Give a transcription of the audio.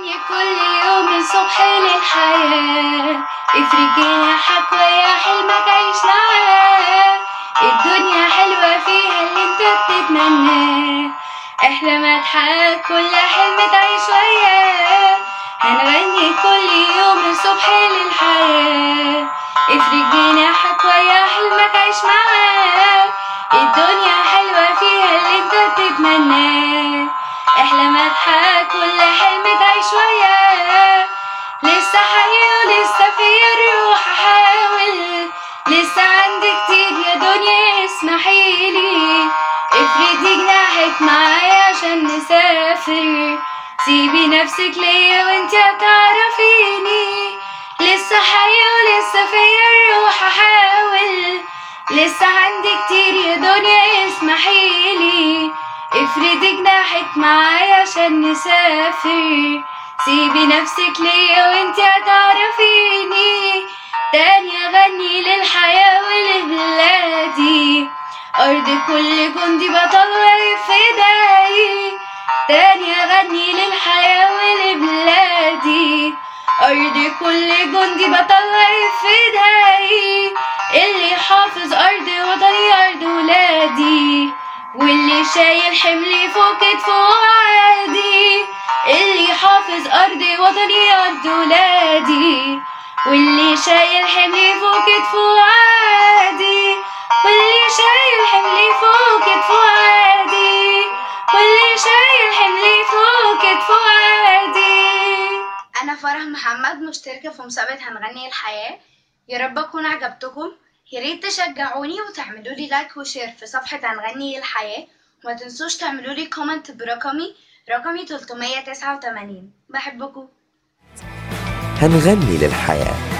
هنغني كل يوم من الصبح للحياة افرد جناحك ويا حلمك عيش معاه الدنيا حلوة فيها اللي انت بتتمناه احلم اضحك كل حلم تعيش وياه هنغني كل يوم من الصبح للحياة افرد جناحك ويا حلمك عيش معاه الدنيا حلوة فيها اللي انت بتتمناه احلم اضحك كل حلم تعيش وياه لسه حي ولسه فيا الروح احاول لسه عندي كتير يا دنيا اسمحيلي افردي جناحك معايا عشان نسافر سيبي نفسك ليا وانت هتعرفيني لسه حي ولسه فيا الروح احاول لسه عندي كتير يا دنيا اسمحيلي افردي جناحك معايا عشان نسافر سيبي نفسك ليا وانت هتعرفيني تاني اغني للحياة ولبلادي ارض كل جندي بطل واقف في ايدي تاني اغني للحياة ولبلادي ارض كل جندي بطل واقف في ايدي اللي حافظ ارض وطني ارض ولادي واللي شايل حملي فوق كتفه عادي اللي حافظ أرضي وطني أرض ولادي واللي شايل حملي فوق كتفه عادي واللي شايل حملي فوق كتفه عادي واللي شايل حملي فوق كتفه عادي أنا فرح محمد مشتركة في مسابقة هنغني الحياة يا رب أكون عجبتكم يا ريت تشجعوني وتعملوا لي لايك وشير في صفحة هنغني الحياة وما تنسوش تعملوا لي كومنت برقمي رقمي 389 بحبكم هنغني للحياه